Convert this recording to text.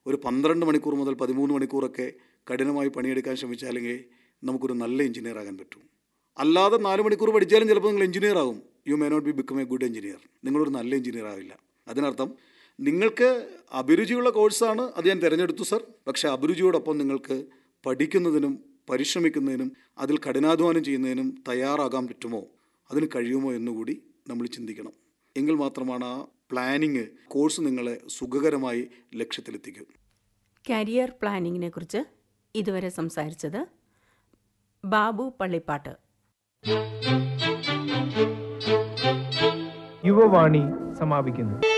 ഒരു പന്ത്രണ്ട് മണിക്കൂർ മുതൽ പതിമൂന്ന് മണിക്കൂറൊക്കെ കഠിനമായി പണിയെടുക്കാൻ ശ്രമിച്ചാലെങ്കിൽ നമുക്കൊരു നല്ല എഞ്ചിനീയർ ആകാൻ പറ്റും അല്ലാതെ നാല് മണിക്കൂർ പഠിച്ചാലും ചിലപ്പോൾ നിങ്ങൾ എഞ്ചിനീയർ ആകും you may not be become a good engineer നിങ്ങളൊരു നല്ല എഞ്ചിനീയർ ആവില്ല അതിനർത്ഥം നിങ്ങൾക്ക് അഭിരുചിയുള്ള കോഴ്സാണ് അത് ഞാൻ തിരഞ്ഞെടുത്തു സർ പക്ഷേ അഭിരുചിയോടൊപ്പം നിങ്ങൾക്ക് പഠിക്കുന്നതിനും പരിശ്രമിക്കുന്നതിനും അതിൽ കഠിനാധ്വാനം ചെയ്യുന്നതിനും തയ്യാറാകാൻ പറ്റുമോ അതിന് കഴിയുമോ എന്നുകൂടി നമ്മൾ ചിന്തിക്കണം എങ്കിൽ മാത്രമാണ് ആ പ്ലാനിങ് കോഴ്സ് നിങ്ങളെ സുഖകരമായി ലക്ഷ്യത്തിലെത്തിക്കും കരിയർ പ്ലാനിങ്ങിനെ കുറിച്ച് ഇതുവരെ സംസാരിച്ചത് ബാബു പള്ളിപ്പാട്ട് യുവവാണി സമാപിക്കുന്നു